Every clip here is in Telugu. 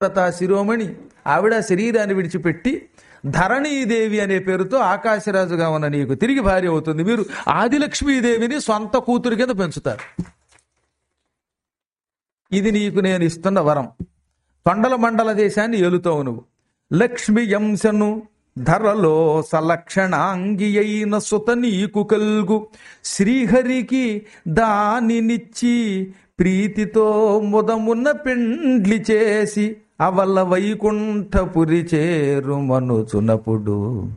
వ్రత శిరోమణి ఆవిడ శరీరాన్ని విడిచిపెట్టి ధరణీదేవి అనే పేరుతో ఆకాశరాజుగా ఉన్న నీకు తిరిగి భార్య అవుతుంది మీరు ఆదిలక్ష్మీదేవిని సొంత కూతురు కింద పెంచుతారు ఇది నీకు నేను ఇస్తున్న వరం తొండల మండల దేశాన్ని ఏలుతావు నువ్వు లక్ష్మి యంశను ధరలో సలక్షణాంగి అయిన సుత నీకు కల్గు శ్రీహరికి దానినిచ్చి ప్రీతితో ముదమున్న పెండ్లి చేసి అవల వైకుంఠపురి చేరు మనుచునప్పుడు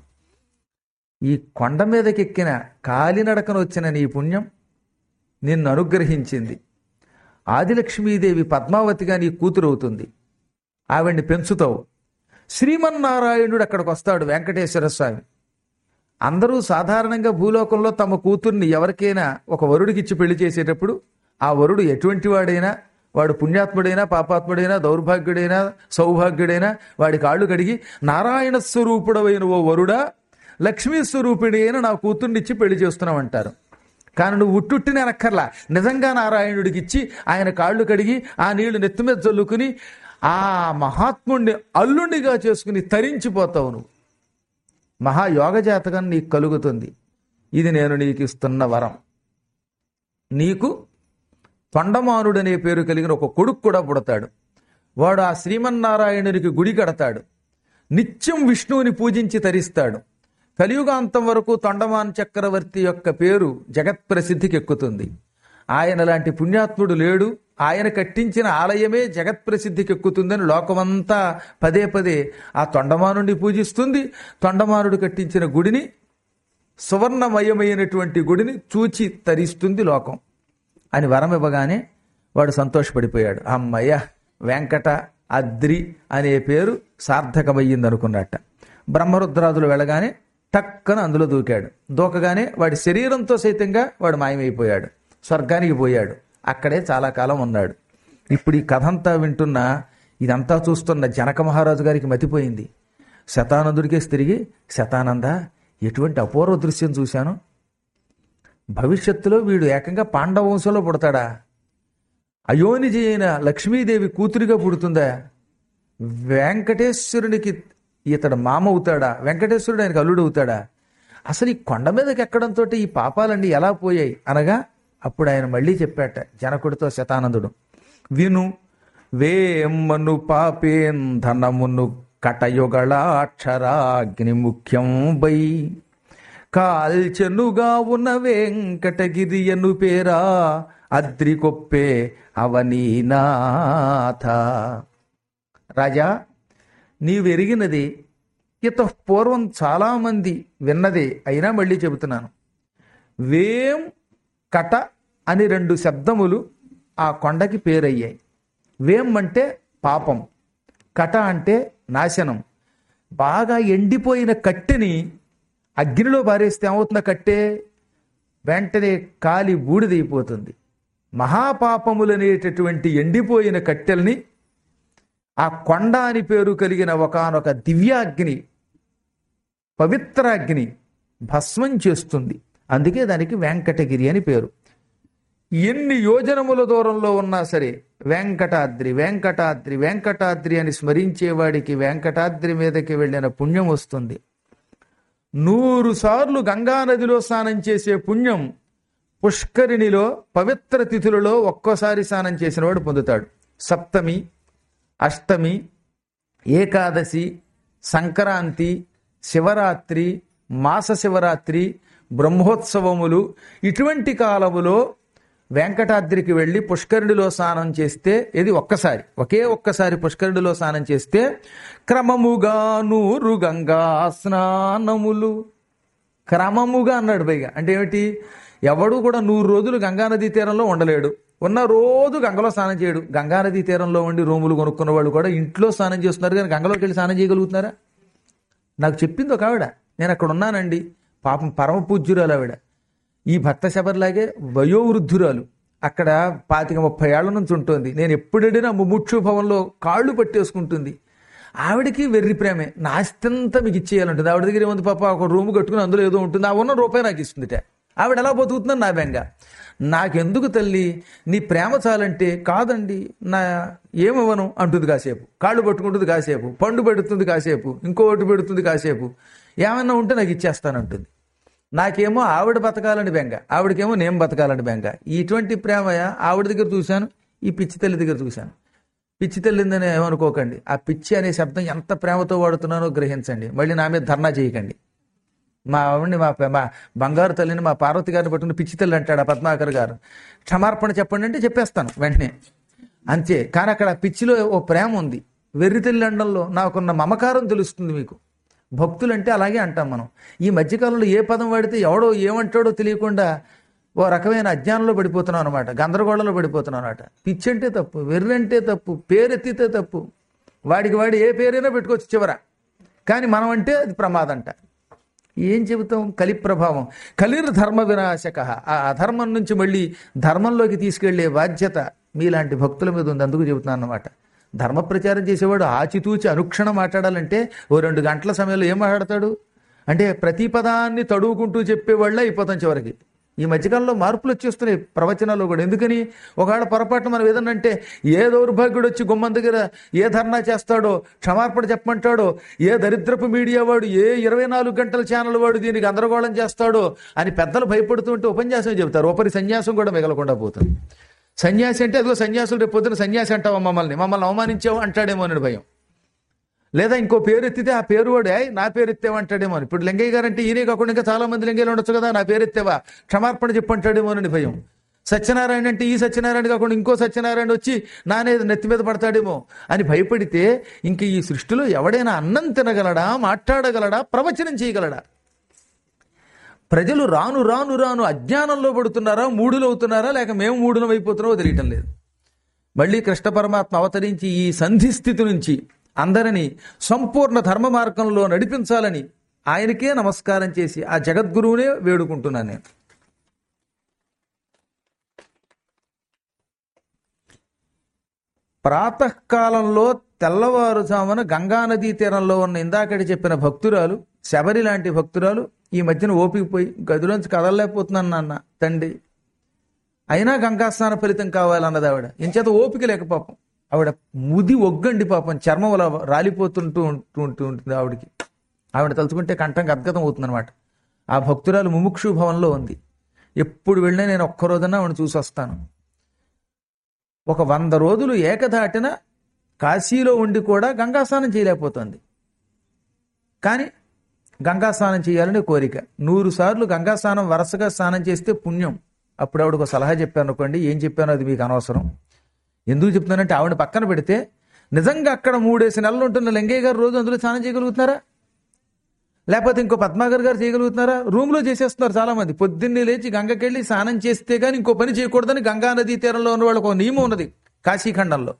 ఈ కొండ మీదకెక్కిన కాలినడకన వచ్చిన నీ పుణ్యం నిన్ను అనుగ్రహించింది ఆదిలక్ష్మీదేవి పద్మావతిగా నీ కూతురు అవుతుంది ఆవిడ్ని పెంచుతావు శ్రీమన్నారాయణుడు అక్కడికి వస్తాడు వెంకటేశ్వర స్వామి అందరూ సాధారణంగా భూలోకంలో తమ కూతుర్ని ఎవరికైనా ఒక వరుడికిచ్చి పెళ్లి చేసేటప్పుడు ఆ వరుడు ఎటువంటి వాడైనా వాడు పుణ్యాత్ముడైనా పాపాత్ముడైనా దౌర్భాగ్యుడైనా సౌభాగ్యుడైనా వాడి కాళ్ళు కడిగి నారాయణ స్వరూపుడవైన ఓ వరుడా లక్ష్మీ స్వరూపిణి అయిన నా కూతుర్నిచ్చి పెళ్లి చేస్తున్నామంటారు కానీ నువ్వు ఉట్టుట్టిన అనక్కర్లా నిజంగా నారాయణుడికి ఇచ్చి ఆయన కాళ్ళు కడిగి ఆ నీళ్లు నెత్తి మీద చల్లుకుని ఆ మహాత్ముణ్ణి అల్లుండిగా చేసుకుని తరించిపోతావు నువ్వు మహాయోగ జాతకం నీకు కలుగుతుంది ఇది నేను నీకు ఇస్తున్న వరం నీకు తొండమానుడు అనే పేరు కలిగిన ఒక కొడుకు కూడా పుడతాడు వాడు ఆ శ్రీమన్నారాయణునికి గుడి కడతాడు నిత్యం విష్ణువుని పూజించి తరిస్తాడు కలియుగాంతం వరకు తొండమాన్ చక్రవర్తి యొక్క పేరు జగత్ ప్రసిద్ధికి ఎక్కుతుంది ఆయన లాంటి పుణ్యాత్ముడు లేడు ఆయన కట్టించిన ఆలయమే జగత్ ప్రసిద్ధికి ఎక్కుతుందని లోకమంతా పదే పదే ఆ తొండమానుడిని పూజిస్తుంది తొండమానుడు కట్టించిన గుడిని సువర్ణమయమైనటువంటి గుడిని చూచి తరిస్తుంది లోకం అని వరం ఇవ్వగానే వాడు సంతోషపడిపోయాడు అమ్మయ్య వెంకట అద్రి అనే పేరు సార్థకమయ్యింది అనుకున్నట్ట బ్రహ్మరుద్రాదులు వెళ్ళగానే టక్కన అందులో దూకాడు దూకగానే వాడి శరీరంతో సైతంగా వాడు మాయమైపోయాడు స్వర్గానికి పోయాడు అక్కడే చాలా కాలం ఉన్నాడు ఇప్పుడు ఈ కథ అంతా వింటున్న ఇదంతా చూస్తున్న జనక మహారాజు గారికి మతిపోయింది శతానందుడికేసి తిరిగి శతానంద ఎటువంటి అపూర్వ దృశ్యం చూశాను భవిష్యత్తులో వీడు ఏకంగా పాండవ వంశంలో పుడతాడా అయోనిజి అయిన లక్ష్మీదేవి కూతురిగా పుడుతుందా వెంకటేశ్వరునికి ఇతడు మామ అవుతాడా వెంకటేశ్వరుడు ఆయనకు అల్లుడు అవుతాడా అసలు ఈ కొండ మీదకి ఎక్కడంతో ఈ పాపాలన్నీ ఎలా పోయాయి అనగా అప్పుడు ఆయన మళ్ళీ చెప్పాట జనకుడితో శతానందుడు విను వేమ్మను పాపేంధనమును కటయుగళాక్షరాగ్ని ముఖ్యం బై కాల్చెనుగా ఉన్న వెంకటగిరియను పేరా అద్రికొప్పే అవనీనాథ రాజా నీవెరిగినది ఇత పూర్వం చాలామంది విన్నదే అయినా మళ్ళీ చెబుతున్నాను వేం కట అని రెండు శబ్దములు ఆ కొండకి పేరయ్యాయి వేం అంటే పాపం కట అంటే నాశనం బాగా ఎండిపోయిన కట్టెని అగ్నిలో పారేస్తే ఏమవుతుందో కట్టే వెంటనే కాలి బూడిదైపోతుంది మహాపాపములనేటటువంటి ఎండిపోయిన కట్టెల్ని ఆ కొండ అని పేరు కలిగిన ఒకనొక దివ్యాగ్ని పవిత్రాగ్ని భస్మం చేస్తుంది అందుకే దానికి వెంకటగిరి అని పేరు ఎన్ని యోజనముల దూరంలో ఉన్నా సరే వెంకటాద్రి వెంకటాద్రి వెంకటాద్రి అని స్మరించేవాడికి వెంకటాద్రి మీదకి వెళ్ళిన పుణ్యం వస్తుంది నూరు సార్లు గంగానదిలో స్నానం చేసే పుణ్యం పుష్కరిణిలో పవిత్ర తిథులలో ఒక్కోసారి స్నానం చేసినవాడు పొందుతాడు సప్తమి అష్టమి ఏకాదశి సంక్రాంతి శివరాత్రి మాస శివరాత్రి బ్రహ్మోత్సవములు ఇటువంటి కాలములో వెంకటాద్రికి వెళ్ళి పుష్కరుడిలో స్నానం చేస్తే ఇది ఒక్కసారి ఒకే ఒక్కసారి పుష్కరుడిలో స్నానం చేస్తే క్రమముగా నూరు గంగా స్నానములు క్రమముగా అన్నాడు పైగా అంటే ఏమిటి ఎవడు కూడా నూరు రోజులు గంగానదీ తీరంలో ఉండలేడు ఉన్న రోజు గంగలో స్నానం చేయడు గంగానదీ తీరంలో ఉండి రూములు కొనుక్కున్న వాళ్ళు కూడా ఇంట్లో స్నానం చేస్తున్నారు కానీ గంగలోకి వెళ్ళి స్నానం చేయగలుగుతున్నారా నాకు చెప్పింది ఒక ఆవిడ నేను అక్కడ ఉన్నానండి పాపం పరమ పూజ్యురాలు ఆవిడ ఈ భర్త శబరిలాగే వయోవృద్ధురాలు అక్కడ పాతిక ముప్పై ఏళ్ల నుంచి ఉంటుంది నేను ఎప్పుడడినా ముముక్షు భవన్లో కాళ్ళు పట్టేసుకుంటుంది ఆవిడకి వెర్రి ప్రేమే నాస్తంతా మీకు ఇచ్చేయాలంటుంది ఆవిడ దగ్గర ఏముంది పాప ఒక రూమ్ కట్టుకుని అందులో ఏదో ఉంటుంది ఆ ఉన్న రూపాయి నాకు ఇస్తుందిట ఆవిడ ఎలా బతుకుతుందని నా బెంగ నాకెందుకు తల్లి నీ ప్రేమ చాలంటే కాదండి నా ఏమవ్వను అంటుంది కాసేపు కాళ్ళు పట్టుకుంటుంది కాసేపు పండు పెడుతుంది కాసేపు ఇంకోటి పెడుతుంది కాసేపు ఏమన్నా ఉంటే నాకు ఇచ్చేస్తానంటుంది నాకేమో ఆవిడ బతకాలని బెంగ ఆవిడకేమో నేను బతకాలని బెంగ ఇటువంటి ప్రేమ ఆవిడ దగ్గర చూశాను ఈ పిచ్చి తల్లి దగ్గర చూశాను పిచ్చి తల్లిందని ఏమనుకోకండి ఆ పిచ్చి అనే శబ్దం ఎంత ప్రేమతో వాడుతున్నానో గ్రహించండి మళ్ళీ నా మీద ధర్నా చేయకండి మా ఆవిడ్ని మా మా బంగారు తల్లిని మా పార్వతి గారిని పట్టుకుని పిచ్చి తల్లి అంటాడు ఆ పద్మాకర్ గారు క్షమార్పణ చెప్పండి అంటే చెప్పేస్తాను వెంటనే అంతే కానీ అక్కడ ఆ పిచ్చిలో ఓ ప్రేమ ఉంది వెర్రి తల్లి అండంలో నాకున్న మమకారం తెలుస్తుంది మీకు భక్తులంటే అలాగే అంటాం మనం ఈ మధ్యకాలంలో ఏ పదం వాడితే ఎవడో ఏమంటాడో తెలియకుండా ఓ రకమైన అజ్ఞానంలో పడిపోతున్నాం అనమాట గందరగోళంలో పడిపోతున్నాం అనమాట పిచ్చి అంటే తప్పు వెర్రి అంటే తప్పు పేరెత్తితే తప్పు వాడికి వాడి ఏ పేరైనా పెట్టుకోవచ్చు చివర కానీ మనం అంటే అది ప్రమాదంట ఏం చెబుతాం కలి ప్రభావం కలిర్ ధర్మ వినాశక ఆ అధర్మం నుంచి మళ్ళీ ధర్మంలోకి తీసుకెళ్లే బాధ్యత మీలాంటి భక్తుల మీద ఉంది అందుకు చెబుతున్నాను అన్నమాట ధర్మ ప్రచారం చేసేవాడు ఆచితూచి అనుక్షణం మాట్లాడాలంటే ఓ రెండు గంటల సమయంలో ఏం మాట్లాడతాడు అంటే ప్రతి పదాన్ని తడువుకుంటూ చెప్పేవాళ్ళే అయిపోతాం చివరికి ఈ మధ్యకాలంలో మార్పులు వచ్చేస్తున్నాయి ప్రవచనాల్లో కూడా ఎందుకని ఒకవేళ పొరపాటున మనం ఏదన్నా అంటే ఏ దౌర్భాగ్యుడు వచ్చి గుమ్మం దగ్గర ఏ ధర్నా చేస్తాడో క్షమార్పణ చెప్పమంటాడో ఏ దరిద్రపు మీడియా వాడు ఏ ఇరవై నాలుగు గంటల ఛానల్ వాడు దీనికి గందరగోళం చేస్తాడో అని పెద్దలు భయపడుతుంటే ఉపన్యాసం చెబుతారు ఒకరి సన్యాసం కూడా మిగలకుండా పోతుంది సన్యాసి అంటే అదిగో సన్యాసులు రేపు పొద్దున సన్యాసి అంటావా మమ్మల్ని మమ్మల్ని అవమానించావు అంటాడేమో అని భయం లేదా ఇంకో పేరు ఎత్తితే ఆ పేరు వాడు "ఏయ్, నా పేరు ఎత్తేవంటాడేమో అని ఇప్పుడు లింగయ్య గారు అంటే ఈయనే కాకుండా ఇంకా చాలా మంది లింగయ్యలు ఉండొచ్చు కదా నా పేరు ఎత్తేవా క్షమార్పణ చెప్పంటాడేమో అని భయం సత్యనారాయణ అంటే ఈ సత్యనారాయణ కాకుండా ఇంకో సత్యనారాయణ వచ్చి నానే నెత్తి మీద పడతాడేమో అని భయపడితే ఇంక ఈ సృష్టిలో ఎవడైనా అన్నం తినగలడా మాట్లాడగలడా ప్రవచనం చేయగలడా ప్రజలు రాను రాను రాను అజ్ఞానంలో పడుతున్నారా మూడులు అవుతున్నారా లేక మేము మూడులం అయిపోతున్నామో తెలియటం లేదు మళ్ళీ కృష్ణ పరమాత్మ అవతరించి ఈ సంధి స్థితి నుంచి అందరినీ సంపూర్ణ ధర్మ మార్గంలో నడిపించాలని ఆయనకే నమస్కారం చేసి ఆ జగద్గురువునే వేడుకుంటున్నాను నేను ప్రాతకాలంలో తెల్లవారుజామున గంగానదీ తీరంలో ఉన్న ఇందాకటి చెప్పిన భక్తురాలు శబరి లాంటి భక్తురాలు ఈ మధ్యన ఓపిక పోయి గదిలోంచి కదలలేకపోతున్నాను నాన్న తండ్రి అయినా గంగా స్నాన ఫలితం కావాలన్నది ఆవిడ ఇంచేత ఓపిక లేక పాపం ఆవిడ ముది ఒగ్గండి పాపం చర్మం అలా రాలిపోతుంటూ ఉంటూ ఉంటూ ఉంటుంది ఆవిడకి ఆవిడ తలుచుకుంటే కంఠం గద్గతం అవుతుంది అనమాట ఆ భక్తురాలు ముముక్షు భవన్లో ఉంది ఎప్పుడు వెళ్ళినా నేను ఒక్క రోజున ఆవిడ చూసి వస్తాను ఒక వంద రోజులు ఏకధాటిన కాశీలో ఉండి కూడా గంగా స్నానం చేయలేకపోతుంది కానీ గంగా స్నానం చేయాలనే కోరిక నూరు సార్లు గంగా స్నానం వరుసగా స్నానం చేస్తే పుణ్యం అప్పుడు ఆవిడ ఒక సలహా చెప్పాను అనుకోండి ఏం చెప్పానో అది మీకు అనవసరం ఎందుకు చెప్తున్నానంటే ఆవిడ పక్కన పెడితే నిజంగా అక్కడ మూడేసి నెలలు ఉంటున్న లింగయ్య గారు రోజు అందులో స్నానం చేయగలుగుతున్నారా లేకపోతే ఇంకో పద్మాగర్ గారు చేయగలుగుతున్నారా రూమ్ లో చేసేస్తున్నారు చాలా మంది పొద్దున్నే లేచి గంగకెళ్ళి స్నానం చేస్తే గానీ ఇంకో పని చేయకూడదని గంగా నదీ తీరంలో ఉన్న వాళ్ళకి ఒక నియమం ఉన్నది కాశీఖండంలో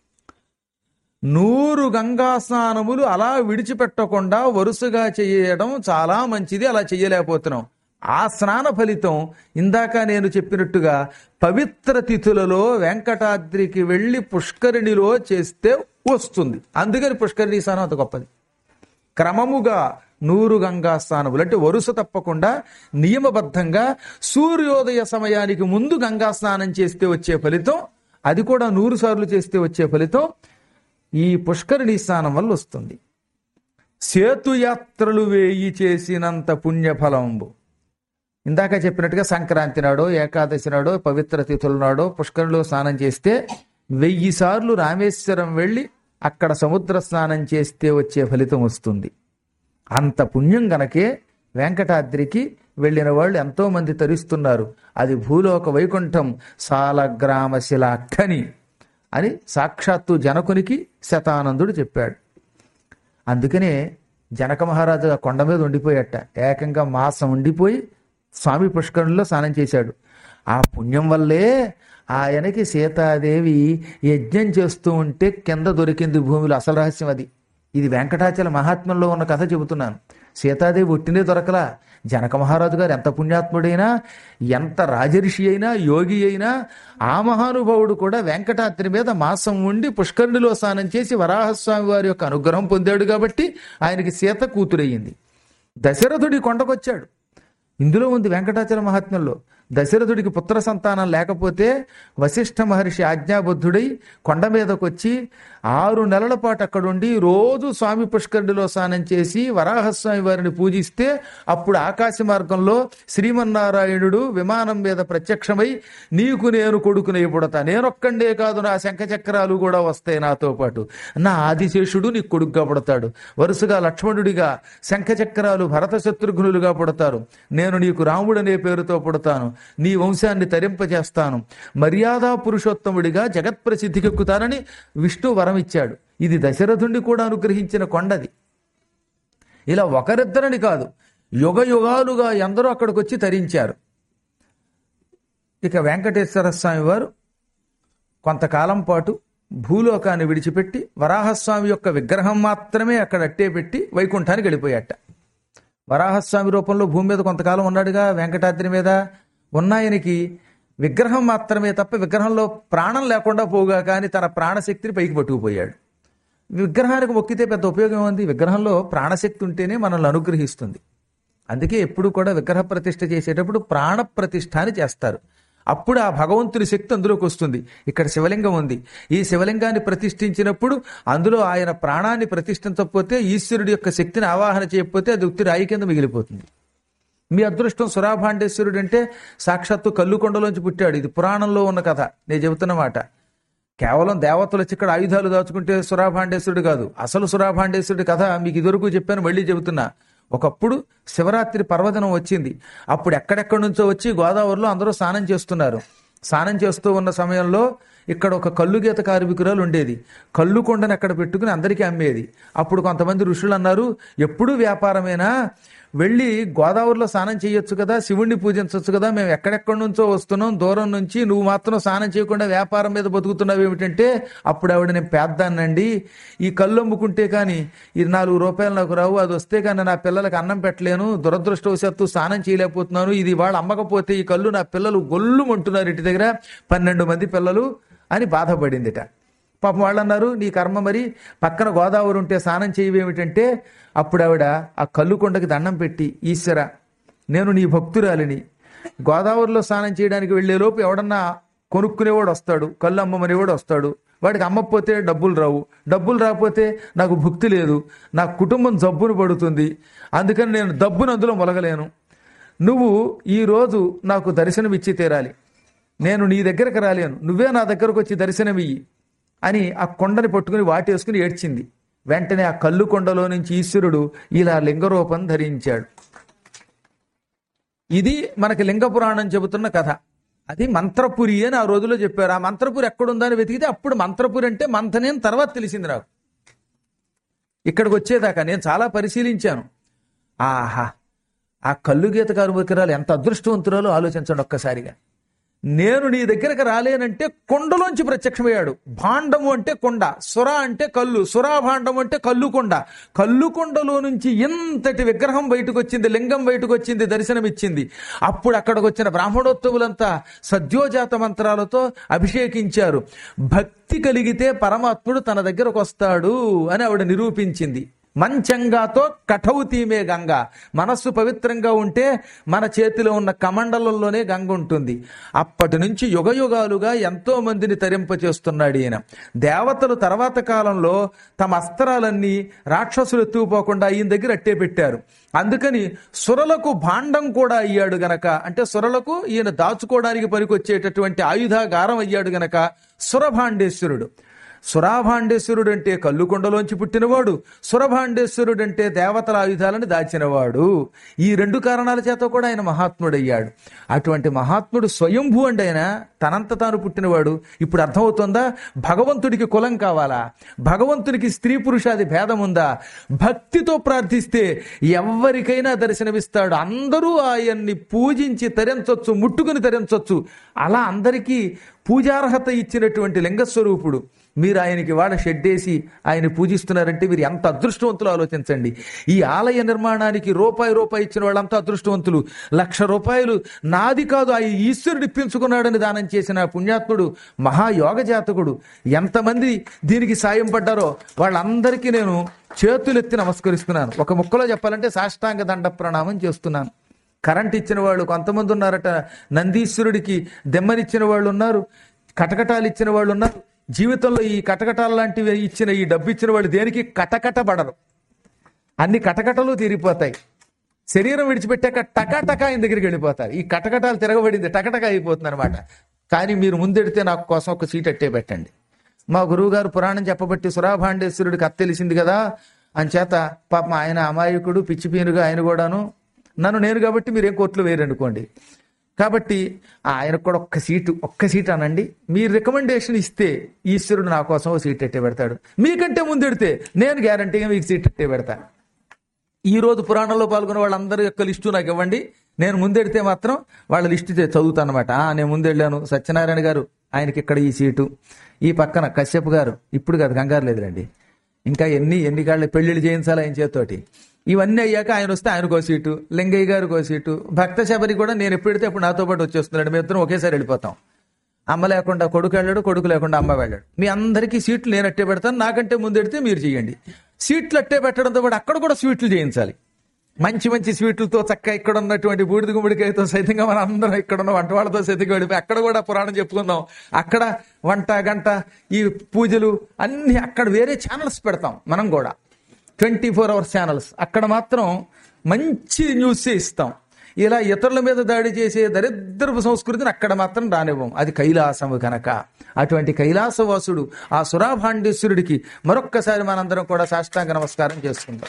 నూరు గంగా స్నానములు అలా విడిచిపెట్టకుండా వరుసగా చేయడం చాలా మంచిది అలా చేయలేకపోతున్నాం ఆ స్నాన ఫలితం ఇందాక నేను చెప్పినట్టుగా పవిత్ర తిథులలో వెంకటాద్రికి వెళ్ళి పుష్కరిణిలో చేస్తే వస్తుంది అందుకని పుష్కరిణి స్నానం అంత గొప్పది క్రమముగా నూరు గంగా స్నానములు అంటే వరుస తప్పకుండా నియమబద్ధంగా సూర్యోదయ సమయానికి ముందు గంగా స్నానం చేస్తే వచ్చే ఫలితం అది కూడా నూరు సార్లు చేస్తే వచ్చే ఫలితం ఈ పుష్కరిణి స్నానం వల్ల వస్తుంది సేతుయాత్రలు వేయి చేసినంత పుణ్యఫలంబు ఇందాక చెప్పినట్టుగా సంక్రాంతి నాడో ఏకాదశి నాడో పవిత్ర తిథుల నాడో పుష్కరిలో స్నానం చేస్తే వెయ్యి సార్లు రామేశ్వరం వెళ్ళి అక్కడ సముద్ర స్నానం చేస్తే వచ్చే ఫలితం వస్తుంది అంత పుణ్యం గనకే వెంకటాద్రికి వెళ్ళిన వాళ్ళు ఎంతో మంది తరిస్తున్నారు అది భూలోక వైకుంఠం సాలగ్రామ శిలాఖని అని సాక్షాత్తు జనకునికి శతానందుడు చెప్పాడు అందుకనే జనక మహారాజు ఆ కొండ మీద ఉండిపోయట ఏకంగా మాసం ఉండిపోయి స్వామి పుష్కరంలో స్నానం చేశాడు ఆ పుణ్యం వల్లే ఆయనకి సీతాదేవి యజ్ఞం చేస్తూ ఉంటే కింద దొరికింది భూమిలో అసలు రహస్యం అది ఇది వెంకటాచల మహాత్మ్యంలో ఉన్న కథ చెబుతున్నాను సీతాదేవి ఒట్టినే దొరకలా జనక మహారాజు గారు ఎంత పుణ్యాత్ముడైనా ఎంత రాజర్షి అయినా యోగి అయినా ఆ మహానుభావుడు కూడా వెంకటాద్రి మీద మాసం ఉండి పుష్కరునిలో స్నానం చేసి వరాహస్వామి వారి యొక్క అనుగ్రహం పొందాడు కాబట్టి ఆయనకి సీత కూతురయ్యింది దశరథుడి కొండకొచ్చాడు ఇందులో ఉంది వెంకటాచల మహాత్మ్యంలో దశరథుడికి పుత్ర సంతానం లేకపోతే వశిష్ఠ మహర్షి ఆజ్ఞాబద్ధుడై కొండ మీదకు వచ్చి ఆరు నెలల పాటు అక్కడుండి రోజు స్వామి పుష్కరుడిలో స్నానం చేసి వరాహస్వామి వారిని పూజిస్తే అప్పుడు ఆకాశ మార్గంలో శ్రీమన్నారాయణుడు విమానం మీద ప్రత్యక్షమై నీకు నేను కొడుకునే పుడతా నేనొక్కండే కాదు నా శంఖ చక్రాలు కూడా వస్తాయి నాతో పాటు నా ఆదిశేషుడు నీకు కొడుకుగా పుడతాడు వరుసగా లక్ష్మణుడిగా శంఖ చక్రాలు భరత శత్రుఘ్నులుగా పుడతారు నేను నీకు రాముడనే పేరుతో పుడతాను నీ వంశాన్ని తరింపజేస్తాను మర్యాదా పురుషోత్తముడిగా జగత్ప్రసిద్ధికెక్కుతానని విష్ణు వరం ఇచ్చాడు ఇది దశరథుణ్ణి కూడా అనుగ్రహించిన కొండది ఇలా ఒకరిద్దరని కాదు యుగ యుగాలుగా ఎందరో అక్కడికి వచ్చి తరించారు ఇక వెంకటేశ్వర స్వామి వారు కొంతకాలం పాటు భూలోకాన్ని విడిచిపెట్టి వరాహస్వామి యొక్క విగ్రహం మాత్రమే అక్కడ అట్టే పెట్టి వైకుంఠానికి వెళ్ళిపోయాట వరాహస్వామి రూపంలో భూమి మీద కొంతకాలం ఉన్నాడుగా వెంకటాద్రి మీద ఉన్నాయనికి విగ్రహం మాత్రమే తప్ప విగ్రహంలో ప్రాణం లేకుండా పోగా కానీ తన ప్రాణశక్తిని పైకి పట్టుకుపోయాడు విగ్రహానికి మొక్కితే పెద్ద ఉపయోగం ఉంది విగ్రహంలో ప్రాణశక్తి ఉంటేనే మనల్ని అనుగ్రహిస్తుంది అందుకే ఎప్పుడు కూడా విగ్రహ ప్రతిష్ఠ చేసేటప్పుడు ప్రాణ ప్రతిష్ఠ అని చేస్తారు అప్పుడు ఆ భగవంతుని శక్తి అందులోకి వస్తుంది ఇక్కడ శివలింగం ఉంది ఈ శివలింగాన్ని ప్రతిష్ఠించినప్పుడు అందులో ఆయన ప్రాణాన్ని ప్రతిష్ఠించకపోతే ఈశ్వరుడి యొక్క శక్తిని ఆవాహన చేయకపోతే అది ఉత్తి రాయి కింద మిగిలిపోతుంది మీ అదృష్టం సురాభాండేశ్వరుడు అంటే సాక్షాత్తు కల్లుకొండలోంచి పుట్టాడు ఇది పురాణంలో ఉన్న కథ నేను చెబుతున్న మాట కేవలం దేవతలు వచ్చి ఇక్కడ ఆయుధాలు దాచుకుంటే సురాభాండేశ్వరుడు కాదు అసలు సురాభాండేశ్వరుడి కథ మీకు ఇదివరకు చెప్పాను మళ్ళీ చెబుతున్నా ఒకప్పుడు శివరాత్రి పర్వదినం వచ్చింది అప్పుడు ఎక్కడెక్కడి నుంచో వచ్చి గోదావరిలో అందరూ స్నానం చేస్తున్నారు స్నానం చేస్తూ ఉన్న సమయంలో ఇక్కడ ఒక కళ్ళు గీత కార్మికురాలు ఉండేది కళ్ళు కొండను ఎక్కడ పెట్టుకుని అందరికీ అమ్మేది అప్పుడు కొంతమంది ఋషులు అన్నారు ఎప్పుడూ వ్యాపారమేనా వెళ్ళి గోదావరిలో స్నానం చేయొచ్చు కదా శివుణ్ణి పూజించవచ్చు కదా మేము ఎక్కడెక్కడి నుంచో వస్తున్నాం దూరం నుంచి నువ్వు మాత్రం స్నానం చేయకుండా వ్యాపారం మీద బతుకుతున్నావు ఏమిటంటే అప్పుడు ఆవిడ నేను పేద్దానండి ఈ కళ్ళు అమ్ముకుంటే కానీ ఇది నాలుగు రూపాయలు నాకు రావు అది వస్తే కానీ నా పిల్లలకి అన్నం పెట్టలేను దురదృష్టవశాత్తు స్నానం చేయలేకపోతున్నాను ఇది వాళ్ళు అమ్మకపోతే ఈ కళ్ళు నా పిల్లలు గొల్లు అంటున్నారు ఇంటి దగ్గర పన్నెండు మంది పిల్లలు అని బాధపడిందిట పాపం వాళ్ళు అన్నారు నీ కర్మ మరి పక్కన గోదావరి ఉంటే స్నానం చేయవేమిటంటే అప్పుడు ఆవిడ ఆ కళ్ళు కొండకి దండం పెట్టి ఈశ్వర నేను నీ భక్తురాలిని గోదావరిలో స్నానం చేయడానికి వెళ్లేలోపు ఎవడన్నా కొనుక్కునేవాడు వస్తాడు కళ్ళు అమ్మమనేవాడు వస్తాడు వాడికి అమ్మకపోతే డబ్బులు రావు డబ్బులు రాకపోతే నాకు భుక్తి లేదు నా కుటుంబం జబ్బును పడుతుంది అందుకని నేను డబ్బును అందులో మొలగలేను నువ్వు ఈరోజు నాకు దర్శనం ఇచ్చి తీరాలి నేను నీ దగ్గరకు రాలేను నువ్వే నా దగ్గరకు వచ్చి దర్శనమియ్యి అని ఆ కొండని పట్టుకుని వాటేసుకుని ఏడ్చింది వెంటనే ఆ కళ్ళు కొండలో నుంచి ఈశ్వరుడు ఇలా లింగరూపం ధరించాడు ఇది మనకి లింగ పురాణం చెబుతున్న కథ అది మంత్రపురి అని ఆ రోజుల్లో చెప్పారు ఆ మంత్రపురి ఎక్కడుందని వెతికితే అప్పుడు మంత్రపురి అంటే మంథనేం తర్వాత తెలిసింది నాకు ఇక్కడికి వచ్చేదాకా నేను చాలా పరిశీలించాను ఆహా ఆ కళ్ళు గీత కార్మికురాలు ఎంత అదృష్టవంతురాలో ఆలోచించండి ఒక్కసారిగా నేను నీ దగ్గరకు రాలేనంటే కొండలోంచి ప్రత్యక్షమయ్యాడు భాండము అంటే కొండ సుర అంటే కల్లు సురాభాండం అంటే కల్లు కొండ కల్లు కొండలో నుంచి ఇంతటి విగ్రహం బయటకు వచ్చింది లింగం బయటకు వచ్చింది దర్శనమిచ్చింది అప్పుడు అక్కడికి వచ్చిన బ్రాహ్మణోత్తములంతా సద్యోజాత మంత్రాలతో అభిషేకించారు భక్తి కలిగితే పరమాత్ముడు తన దగ్గరకు వస్తాడు అని ఆవిడ నిరూపించింది మంచంగాతో కఠౌతీమే గంగ మనస్సు పవిత్రంగా ఉంటే మన చేతిలో ఉన్న కమండలంలోనే గంగ ఉంటుంది అప్పటి నుంచి యుగ యుగాలుగా ఎంతో మందిని తరింపచేస్తున్నాడు ఈయన దేవతలు తర్వాత కాలంలో తమ అస్త్రాలన్నీ రాక్షసులు ఎత్తుకుపోకుండా ఈయన దగ్గర అట్టే పెట్టారు అందుకని సురలకు భాండం కూడా అయ్యాడు గనక అంటే సురలకు ఈయన దాచుకోవడానికి పనికొచ్చేటటువంటి ఆయుధాగారం అయ్యాడు గనక సురభాండేశ్వరుడు సురాభాండేశ్వరుడు అంటే కల్లుకొండలోంచి పుట్టినవాడు సురభాండేశ్వరుడు అంటే దేవతల ఆయుధాలను దాచినవాడు ఈ రెండు కారణాల చేత కూడా ఆయన మహాత్ముడయ్యాడు అటువంటి మహాత్ముడు స్వయంభూ అండి ఆయన తనంత తాను పుట్టినవాడు ఇప్పుడు అర్థమవుతుందా భగవంతుడికి కులం కావాలా భగవంతుడికి స్త్రీ పురుషాది భేదం ఉందా భక్తితో ప్రార్థిస్తే ఎవరికైనా దర్శనమిస్తాడు అందరూ ఆయన్ని పూజించి తరించొచ్చు ముట్టుకుని తరించొచ్చు అలా అందరికీ పూజార్హత ఇచ్చినటువంటి లింగస్వరూపుడు మీరు ఆయనకి వాడ షెడ్డేసి ఆయన పూజిస్తున్నారంటే మీరు ఎంత అదృష్టవంతులు ఆలోచించండి ఈ ఆలయ నిర్మాణానికి రూపాయి రూపాయి ఇచ్చిన వాళ్ళంతా అదృష్టవంతులు లక్ష రూపాయలు నాది కాదు ఆ ఈశ్వరుడు ఇప్పించుకున్నాడని దానం చేసిన పుణ్యాత్ముడు మహాయోగ జాతకుడు ఎంతమంది దీనికి సాయం పడ్డారో వాళ్ళందరికీ నేను చేతులెత్తి నమస్కరిస్తున్నాను ఒక ముక్కలో చెప్పాలంటే సాష్టాంగ దండ ప్రణామం చేస్తున్నాను కరెంట్ ఇచ్చిన వాళ్ళు కొంతమంది ఉన్నారట నందీశ్వరుడికి దెమ్మనిచ్చిన వాళ్ళు ఉన్నారు కటకటాలు ఇచ్చిన వాళ్ళు ఉన్నారు జీవితంలో ఈ కటకటాలు లాంటివి ఇచ్చిన ఈ డబ్బు ఇచ్చిన వాళ్ళు దేనికి కటకటపడరు అన్ని కటకటలు తీరిపోతాయి శరీరం విడిచిపెట్టాక టకాటకా ఆయన దగ్గరికి వెళ్ళిపోతారు ఈ కటకటాలు తిరగబడింది టకటక అయిపోతుంది అనమాట కానీ మీరు ముందెడితే నాకు కోసం ఒక సీట్ అట్టే పెట్టండి మా గురువుగారు పురాణం చెప్పబట్టి సురాభాండేశ్వరుడికి అత్త తెలిసింది కదా అంచేత పాపం ఆయన అమాయకుడు పిచ్చిపీనుగా ఆయన కూడాను నన్ను నేను కాబట్టి మీరేం కోర్టులో వేరనుకోండి కాబట్టి ఆయనకు కూడా ఒక్క సీటు ఒక్క సీట్ అనండి మీరు రికమెండేషన్ ఇస్తే ఈశ్వరుడు నా కోసం ఓ సీట్ ఎట్టే పెడతాడు మీకంటే ముందెడితే నేను గ్యారంటీగా మీకు సీట్ ఎట్టే పెడతా ఈ రోజు పురాణంలో పాల్గొన్న వాళ్ళందరి యొక్క లిస్టు నాకు ఇవ్వండి నేను ముందెడితే మాత్రం వాళ్ళ లిస్టు చదువుతాను అనమాట నేను ముందెళ్ళాను సత్యనారాయణ గారు ఆయనకి ఇక్కడ ఈ సీటు ఈ పక్కన కశ్యప్ గారు ఇప్పుడు కాదు కంగారు లేదులేండి ఇంకా ఎన్ని ఎన్ని కాళ్ళు పెళ్లిళ్ళు చేయించాలి ఆయన చేతోటి ఇవన్నీ అయ్యాక ఆయన వస్తే ఆయనకో సీటు లింగయ్య గారికి సీటు భక్త శబరి కూడా నేను ఎప్పుడైతే అప్పుడు నాతో పాటు వచ్చేస్తున్నాడు మేము ఇద్దరం ఒకేసారి వెళ్ళిపోతాం అమ్మ లేకుండా కొడుకు వెళ్ళాడు కొడుకు లేకుండా అమ్మ వెళ్ళాడు మీ అందరికీ సీట్లు నేను అట్టే పెడతాను నాకంటే ముందెడితే మీరు చేయండి సీట్లు అట్టే పెట్టడంతో పాటు అక్కడ కూడా స్వీట్లు చేయించాలి మంచి మంచి స్వీట్లతో చక్కగా ఇక్కడ ఉన్నటువంటి బూడిద గుమ్మడికాయతో సైతంగా మన అందరం ఇక్కడ ఉన్న వంట వాళ్ళతో సైతంగా వెళ్ళిపోయి అక్కడ కూడా పురాణం చెప్పుకుందాం అక్కడ వంట గంట ఈ పూజలు అన్ని అక్కడ వేరే ఛానల్స్ పెడతాం మనం కూడా ట్వంటీ ఫోర్ అవర్స్ ఛానల్స్ అక్కడ మాత్రం మంచి న్యూస్ ఇస్తాం ఇలా ఇతరుల మీద దాడి చేసే దరిద్రపు సంస్కృతిని అక్కడ మాత్రం రానివ్వం అది కైలాసము కనుక అటువంటి కైలాసవాసుడు ఆ సురాభాండేశ్వరుడికి మరొక్కసారి మనందరం కూడా సాష్టాంగ నమస్కారం చేసుకుందాం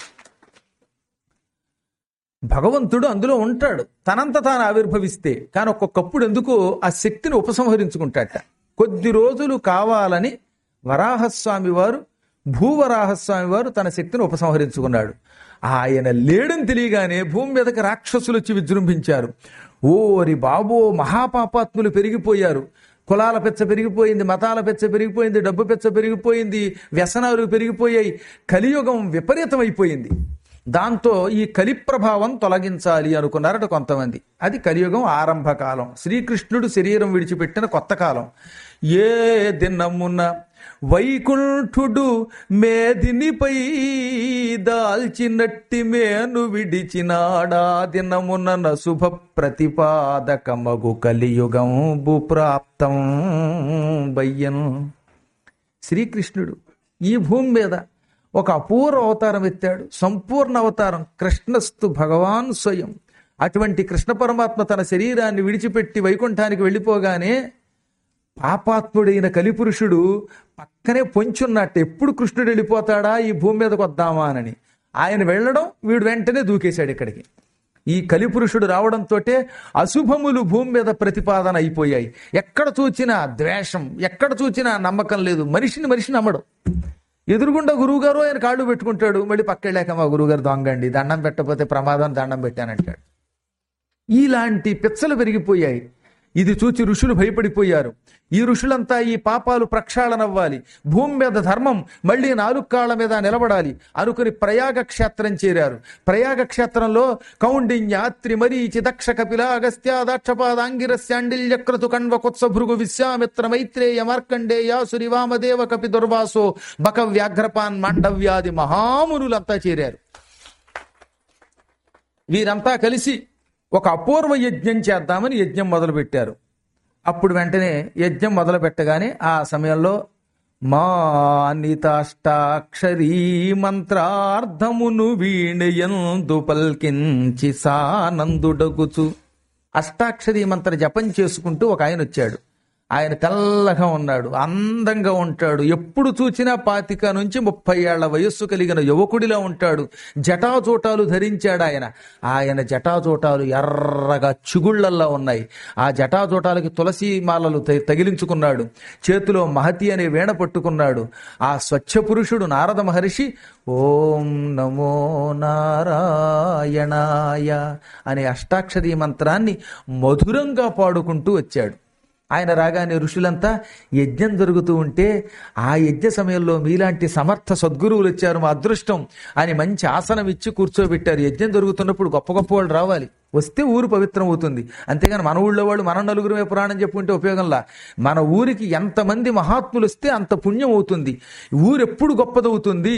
భగవంతుడు అందులో ఉంటాడు తనంత తాను ఆవిర్భవిస్తే కానీ ఒక్కొక్కప్పుడు ఎందుకో ఆ శక్తిని ఉపసంహరించుకుంటాడట కొద్ది రోజులు కావాలని వరాహస్వామి వారు భూవరాహస్వామి వారు తన శక్తిని ఉపసంహరించుకున్నాడు ఆయన లేడని తెలియగానే భూమి మీదకి రాక్షసులు వచ్చి విజృంభించారు ఓరి బాబో మహాపాపాత్ములు పెరిగిపోయారు కులాల పెచ్చ పెరిగిపోయింది మతాల పెచ్చ పెరిగిపోయింది డబ్బు పెచ్చ పెరిగిపోయింది వ్యసనాలు పెరిగిపోయాయి కలియుగం విపరీతమైపోయింది దాంతో ఈ కలి ప్రభావం తొలగించాలి అనుకున్నారట కొంతమంది అది కలియుగం ఆరంభకాలం శ్రీకృష్ణుడు శరీరం విడిచిపెట్టిన కొత్త కాలం ఏ దినమున వైకుంఠుడు మేదినిపై దాల్చినట్టి మేను విడిచినాడా దినమున శుభ ప్రతిపాదకమగు కలియుగం భూప్రాప్తం బయ్యను శ్రీకృష్ణుడు ఈ భూమి మీద ఒక అపూర్వ అవతారం ఎత్తాడు సంపూర్ణ అవతారం కృష్ణస్తు భగవాన్ స్వయం అటువంటి కృష్ణ పరమాత్మ తన శరీరాన్ని విడిచిపెట్టి వైకుంఠానికి వెళ్ళిపోగానే పాపాత్ముడైన కలిపురుషుడు పక్కనే పొంచున్నట్టు ఎప్పుడు కృష్ణుడు వెళ్ళిపోతాడా ఈ భూమి మీదకి వద్దామా అని ఆయన వెళ్ళడం వీడు వెంటనే దూకేశాడు ఇక్కడికి ఈ కలిపురుషుడు రావడంతో అశుభములు భూమి మీద ప్రతిపాదన అయిపోయాయి ఎక్కడ చూచినా ద్వేషం ఎక్కడ చూచినా నమ్మకం లేదు మనిషిని మనిషి నమ్మడం ఎదురుగుండా గురువుగారు ఆయన కాళ్ళు పెట్టుకుంటాడు మళ్ళీ పక్కెళ్ళాక మా గురువుగారు దొంగండి దండం పెట్టకపోతే ప్రమాదం దండం పెట్టానంటాడు ఇలాంటి పిచ్చలు పెరిగిపోయాయి ఇది చూచి ఋషులు భయపడిపోయారు ఈ ఋషులంతా ఈ పాపాలు ప్రక్షాళనవ్వాలి భూమి మీద ధర్మం మళ్ళీ నాలుగు కాళ్ళ మీద నిలబడాలి అనుకుని ప్రయాగ క్షేత్రం చేరారు ప్రయాగ క్షేత్రంలో కౌండిన్య త్రిమరీచి దక్ష కపిల అగస్త్య దాక్షపాదాంగిరస్యాండిల్యక్రతు కణ్వ కుత్స భృగు విశ్వామిత్ర మైత్రేయ మార్కండేయ సురి వామదేవ కపి దుర్వాసో బక వ్యాఘ్రపాన్ మాండవ్యాది మహామునులంతా చేరారు వీరంతా కలిసి ఒక అపూర్వ యజ్ఞం చేద్దామని యజ్ఞం మొదలుపెట్టారు అప్పుడు వెంటనే యజ్ఞం మొదలు పెట్టగానే ఆ సమయంలో మానితాష్టాక్షరీ మంత్రార్థమును వీణయందు పల్కించి సానందుడగుచు అష్టాక్షరీ మంత్ర జపం చేసుకుంటూ ఒక ఆయన వచ్చాడు ఆయన తెల్లగా ఉన్నాడు అందంగా ఉంటాడు ఎప్పుడు చూసినా పాతిక నుంచి ముప్పై ఏళ్ల వయస్సు కలిగిన యువకుడిలా ఉంటాడు జటాజోటాలు ధరించాడు ఆయన ఆయన జటాజోటాలు ఎర్రగా చిగుళ్లల్లా ఉన్నాయి ఆ జటాజోటాలకి తులసి మాలలు త- తగిలించుకున్నాడు చేతిలో మహతి అనే వీణ పట్టుకున్నాడు ఆ స్వచ్ఛ పురుషుడు నారద మహర్షి ఓం నమో నారాయణాయ అనే అష్టాక్షరీ మంత్రాన్ని మధురంగా పాడుకుంటూ వచ్చాడు ఆయన రాగానే ఋషులంతా యజ్ఞం జరుగుతూ ఉంటే ఆ యజ్ఞ సమయంలో మీలాంటి సమర్థ సద్గురువులు వచ్చారు మా అదృష్టం అని మంచి ఆసనం ఇచ్చి కూర్చోబెట్టారు యజ్ఞం జరుగుతున్నప్పుడు గొప్ప గొప్ప వాళ్ళు రావాలి వస్తే ఊరు పవిత్రం అవుతుంది అంతేగాని మన ఊళ్ళో వాళ్ళు మన నలుగురమే పురాణం చెప్పుకుంటే ఉపయోగంలా మన ఊరికి ఎంతమంది మహాత్ములు వస్తే అంత పుణ్యం అవుతుంది ఊరు ఎప్పుడు గొప్పదవుతుంది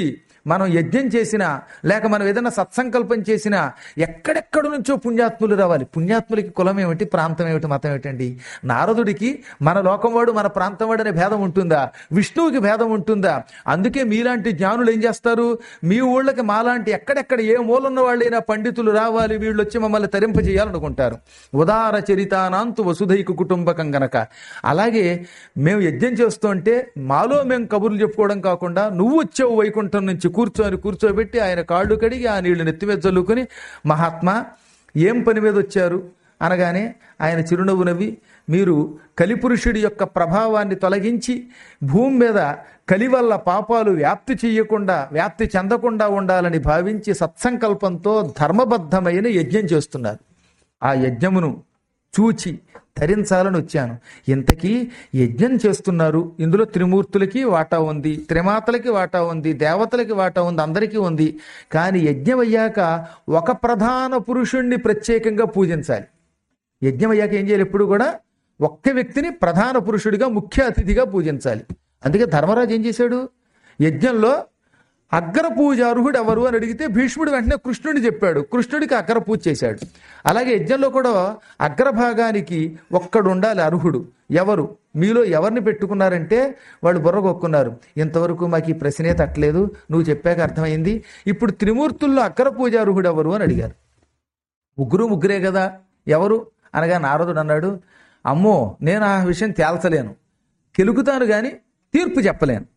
మనం యజ్ఞం చేసినా లేక మనం ఏదైనా సత్సంకల్పం చేసినా ఎక్కడెక్కడ నుంచో పుణ్యాత్ములు రావాలి పుణ్యాత్ములకి కులం ఏమిటి ప్రాంతం ఏమిటి మతం ఏమిటండి నారదుడికి మన లోకం వాడు మన ప్రాంతం వాడు అనే భేదం ఉంటుందా విష్ణువుకి భేదం ఉంటుందా అందుకే మీలాంటి జ్ఞానులు ఏం చేస్తారు మీ ఊళ్ళకి మాలాంటి ఎక్కడెక్కడ ఏ మూలన్న వాళ్ళైనా పండితులు రావాలి వీళ్ళు వచ్చి మమ్మల్ని తరింపజేయాలనుకుంటారు ఉదార చరితానాంతు వసుధైక కుటుంబకం గనక అలాగే మేము యజ్ఞం చేస్తుంటే మాలో మేము కబుర్లు చెప్పుకోవడం కాకుండా నువ్వు వచ్చావు వైకుంఠం నుంచి కూర్చొని కూర్చోబెట్టి ఆయన కాళ్ళు కడిగి ఆ నీళ్లు నెత్తిమీద చల్లుకొని మహాత్మా ఏం పని మీద వచ్చారు అనగానే ఆయన చిరునవ్వు నవ్వి మీరు కలిపురుషుడి యొక్క ప్రభావాన్ని తొలగించి భూమి మీద కలి వల్ల పాపాలు వ్యాప్తి చెయ్యకుండా వ్యాప్తి చెందకుండా ఉండాలని భావించి సత్సంకల్పంతో ధర్మబద్ధమైన యజ్ఞం చేస్తున్నారు ఆ యజ్ఞమును చూచి ధరించాలని వచ్చాను ఇంతకీ యజ్ఞం చేస్తున్నారు ఇందులో త్రిమూర్తులకి వాటా ఉంది త్రిమాతలకి వాటా ఉంది దేవతలకి వాటా ఉంది అందరికీ ఉంది కానీ యజ్ఞం అయ్యాక ఒక ప్రధాన పురుషుణ్ణి ప్రత్యేకంగా పూజించాలి యజ్ఞం అయ్యాక ఏం చేయాలి ఎప్పుడు కూడా ఒక్క వ్యక్తిని ప్రధాన పురుషుడిగా ముఖ్య అతిథిగా పూజించాలి అందుకే ధర్మరాజు ఏం చేశాడు యజ్ఞంలో అగ్ర పూజార్హుడు ఎవరు అని అడిగితే భీష్ముడు వెంటనే కృష్ణుడిని చెప్పాడు కృష్ణుడికి అగ్ర పూజ చేశాడు అలాగే యజ్ఞంలో కూడా అగ్రభాగానికి ఒక్కడు ఉండాలి అర్హుడు ఎవరు మీలో ఎవరిని పెట్టుకున్నారంటే వాళ్ళు బుర్రగొక్కున్నారు ఇంతవరకు మాకు ఈ ప్రశ్నే తట్టలేదు నువ్వు చెప్పాక అర్థమైంది ఇప్పుడు త్రిమూర్తుల్లో అగ్ర పూజార్హుడు ఎవరు అని అడిగారు ముగ్గురు ముగ్గురే కదా ఎవరు అనగా నారదుడు అన్నాడు అమ్మో నేను ఆ విషయం తేల్చలేను కెలుకుతాను గాని తీర్పు చెప్పలేను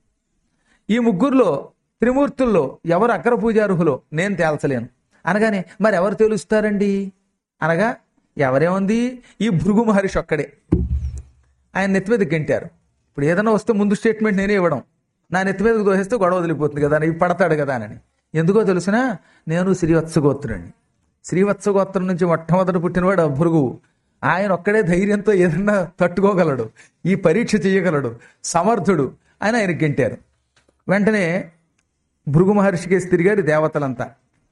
ఈ ముగ్గురులో త్రిమూర్తుల్లో ఎవరు అగ్ర పూజార్హులో నేను తేల్చలేను అనగానే మరి ఎవరు తెలుస్తారండి అనగా ఎవరేముంది ఈ భృగు మహర్షి ఒక్కడే ఆయన నెత్తి మీద గెంటారు ఇప్పుడు ఏదైనా వస్తే ముందు స్టేట్మెంట్ నేనే ఇవ్వడం నా నెత్తి మీదకు దోసేస్తే గొడవ వదిలిపోతుంది కదా ఇవి పడతాడు కదా అని ఎందుకో తెలుసునా నేను శ్రీవత్సగోత్రుడిని శ్రీవత్సగోత్రం నుంచి మొట్టమొదటి పుట్టినవాడు ఆ భృగువు ఆయన ఒక్కడే ధైర్యంతో ఏదన్నా తట్టుకోగలడు ఈ పరీక్ష చేయగలడు సమర్థుడు అని ఆయన గెంటారు వెంటనే భృగు మహర్షికేసి తిరిగారు దేవతలంతా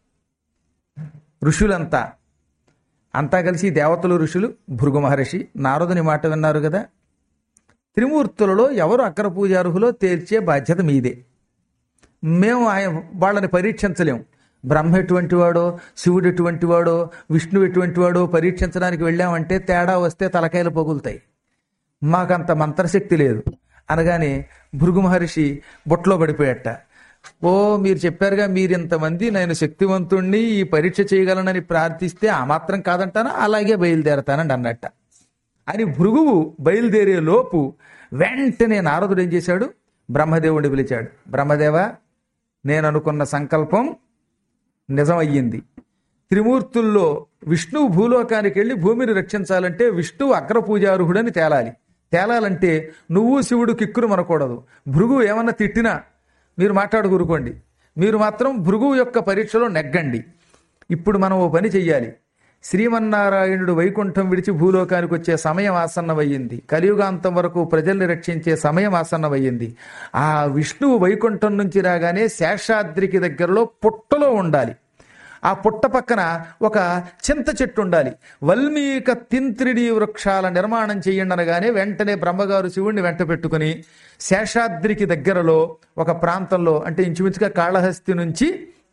ఋషులంతా అంతా కలిసి దేవతలు ఋషులు భృగు మహర్షి నారదుని మాట విన్నారు కదా త్రిమూర్తులలో ఎవరు అగ్ర పూజార్హులో తేల్చే బాధ్యత మీదే మేము ఆయన వాళ్ళని పరీక్షించలేం బ్రహ్మ ఎటువంటి వాడో శివుడు ఎటువంటి వాడో విష్ణువు ఎటువంటి వాడో పరీక్షించడానికి వెళ్ళామంటే తేడా వస్తే తలకాయలు పగులుతాయి మాకంత మంత్రశక్తి లేదు అనగానే భృగు మహర్షి బొట్లో పడిపోయట ఓ మీరు చెప్పారుగా మీరు ఇంతమంది నేను శక్తివంతుణ్ణి ఈ పరీక్ష చేయగలనని ప్రార్థిస్తే ఆ మాత్రం కాదంటానా అలాగే బయలుదేరతానండి అన్నట్ట అని భృగువు బయలుదేరే లోపు వెంటనే నారదుడు ఏం చేశాడు బ్రహ్మదేవుడిని పిలిచాడు బ్రహ్మదేవ నేను అనుకున్న సంకల్పం నిజమయ్యింది త్రిమూర్తుల్లో విష్ణువు భూలోకానికి వెళ్ళి భూమిని రక్షించాలంటే విష్ణువు అగ్రపూజార్హుడని తేలాలి తేలాలంటే నువ్వు శివుడు కిక్కురు మనకూడదు భృగు ఏమన్నా తిట్టినా మీరు మాట్లాడుకురుకోండి మీరు మాత్రం భృగువు యొక్క పరీక్షలో నెగ్గండి ఇప్పుడు మనం ఓ పని చెయ్యాలి శ్రీమన్నారాయణుడు వైకుంఠం విడిచి భూలోకానికి వచ్చే సమయం ఆసన్నమయ్యింది కలియుగాంతం వరకు ప్రజల్ని రక్షించే సమయం ఆసన్నమయ్యింది ఆ విష్ణువు వైకుంఠం నుంచి రాగానే శేషాద్రికి దగ్గరలో పుట్టలో ఉండాలి ఆ పుట్ట పక్కన ఒక చింత చెట్టు ఉండాలి వల్మీక తింత్రిడి వృక్షాల నిర్మాణం చెయ్యండి అనగానే వెంటనే బ్రహ్మగారు శివుణ్ణి వెంట పెట్టుకుని శేషాద్రికి దగ్గరలో ఒక ప్రాంతంలో అంటే ఇంచుమించుగా కాళహస్తి నుంచి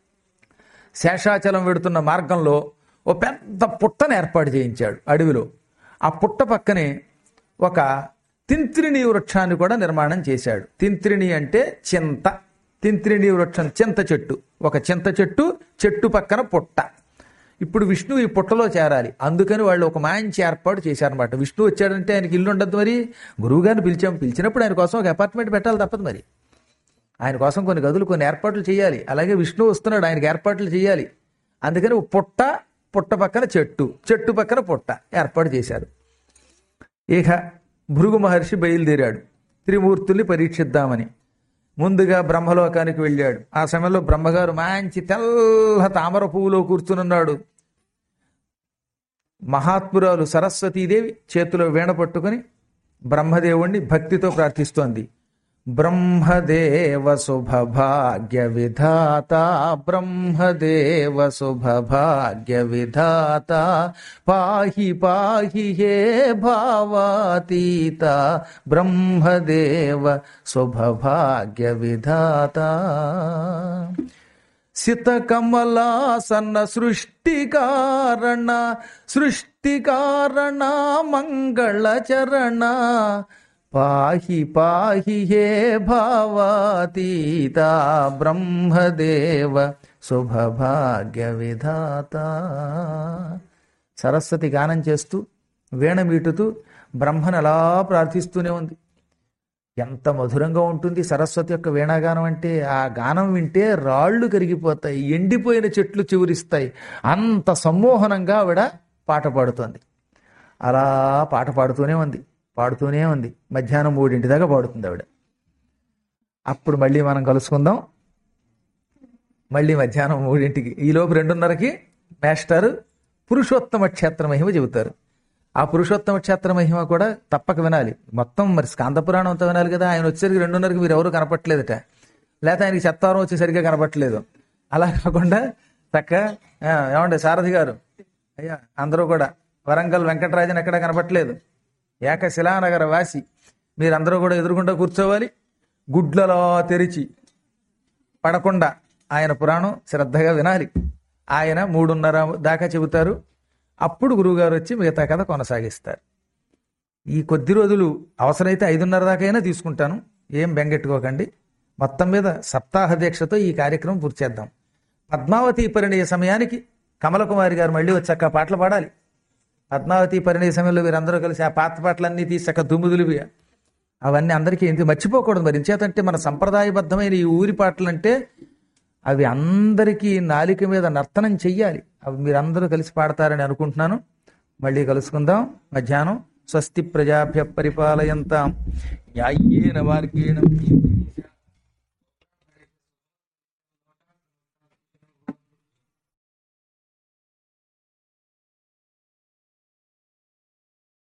శేషాచలం వెడుతున్న మార్గంలో ఓ పెద్ద పుట్టను ఏర్పాటు చేయించాడు అడవిలో ఆ పుట్ట పక్కనే ఒక తింత్రిణి వృక్షాన్ని కూడా నిర్మాణం చేశాడు తింత్రిణి అంటే చింత తింత్రిణి వృక్షం చింత చెట్టు ఒక చింత చెట్టు చెట్టు పక్కన పుట్ట ఇప్పుడు విష్ణు ఈ పుట్టలో చేరాలి అందుకని వాళ్ళు ఒక మంచి ఏర్పాటు చేశారనమాట విష్ణు వచ్చాడంటే ఆయనకి ఇల్లు ఉండదు మరి గురువుగారిని పిలిచాం పిలిచినప్పుడు ఆయన కోసం ఒక అపార్ట్మెంట్ పెట్టాలి తప్పదు మరి ఆయన కోసం కొన్ని గదులు కొన్ని ఏర్పాట్లు చేయాలి అలాగే విష్ణు వస్తున్నాడు ఆయనకి ఏర్పాట్లు చేయాలి అందుకని ఓ పుట్ట పుట్ట పక్కన చెట్టు చెట్టు పక్కన పుట్ట ఏర్పాటు చేశారు ఇక భృగు మహర్షి బయలుదేరాడు త్రిమూర్తుల్ని పరీక్షిద్దామని ముందుగా బ్రహ్మలోకానికి వెళ్ళాడు ఆ సమయంలో బ్రహ్మగారు మంచి తెల్ల తామర పువ్వులో కూర్చునున్నాడు మహాత్మురాలు సరస్వతీదేవి చేతిలో వీణ పట్టుకుని బ్రహ్మదేవుణ్ణి భక్తితో ప్రార్థిస్తోంది బ్రహ్మదేవ శుభభాగ్య విధాత బ్రహ్మదేవ శుభభాగ్య విధాత పాహి పాహి హే భావాతీత బ్రహ్మదేవ శుభభాగ్య విధాత సితకమలాసన సృష్టికారణ సృష్టికారణ మంగళచరణ పాహి పాహి హే భావాతీత బ్రహ్మదేవ శుభభాగ్య విధాత సరస్వతి గానం చేస్తూ వీణ మీటుతూ బ్రహ్మను అలా ప్రార్థిస్తూనే ఉంది ఎంత మధురంగా ఉంటుంది సరస్వతి యొక్క వీణాగానం అంటే ఆ గానం వింటే రాళ్ళు కరిగిపోతాయి ఎండిపోయిన చెట్లు చివురిస్తాయి అంత సమ్మోహనంగా ఆవిడ పాట పాడుతోంది అలా పాట పాడుతూనే ఉంది పాడుతూనే ఉంది మధ్యాహ్నం మూడింటి దాకా పాడుతుంది ఆవిడ అప్పుడు మళ్ళీ మనం కలుసుకుందాం మళ్ళీ మధ్యాహ్నం మూడింటికి ఈలోపు రెండున్నరకి మాస్టర్ పురుషోత్తమ క్షేత్ర మహిమ చెబుతారు ఆ పురుషోత్తమ క్షేత్ర మహిమ కూడా తప్పక వినాలి మొత్తం మరి స్కాంద పురాణం అంతా వినాలి కదా ఆయన వచ్చేసరికి రెండున్నరకి మీరు ఎవరు కనపట్లేదట లేకపోతే ఆయనకి చెత్తారం వచ్చి సరిగ్గా కనపట్లేదు అలా కాకుండా చక్క ఆ, ఏమండి సారథి గారు అయ్యా అందరూ కూడా వరంగల్ వెంకటరాజన్ ఎక్కడ కనపట్లేదు ఏక శిలానగర వాసి మీరందరూ కూడా ఎదురుకుండా కూర్చోవాలి గుడ్లలో తెరిచి పడకుండా ఆయన పురాణం శ్రద్ధగా వినాలి ఆయన మూడున్నర దాకా చెబుతారు అప్పుడు గురువుగారు వచ్చి మిగతా కథ కొనసాగిస్తారు ఈ కొద్ది రోజులు అవసరమైతే ఐదున్నర దాకైనా తీసుకుంటాను ఏం బెంగెట్టుకోకండి మొత్తం మీద సప్తాహ దీక్షతో ఈ కార్యక్రమం పూర్తి చేద్దాం పద్మావతి పరిణయ సమయానికి కమలకుమారి గారు మళ్ళీ వచ్చాక పాటలు పాడాలి పద్మావతి పరిణయ సమయంలో వీరందరూ కలిసి ఆ పాత పాటలన్నీ తీసాక దుమ్ముదులు అవన్నీ అందరికీ ఎందుకు మర్చిపోకూడదు మరి ఇంచేతంటే మన సంప్రదాయబద్ధమైన ఈ ఊరి పాటలు అంటే అవి అందరికీ నాలిక మీద నర్తనం చెయ్యాలి అవి మీరందరూ కలిసి పాడతారని అనుకుంటున్నాను మళ్ళీ కలుసుకుందాం మధ్యాహ్నం స్వస్తి ప్రజాభ్య పరిపాలయంతాం న్యాయ్యేన మార్గేణ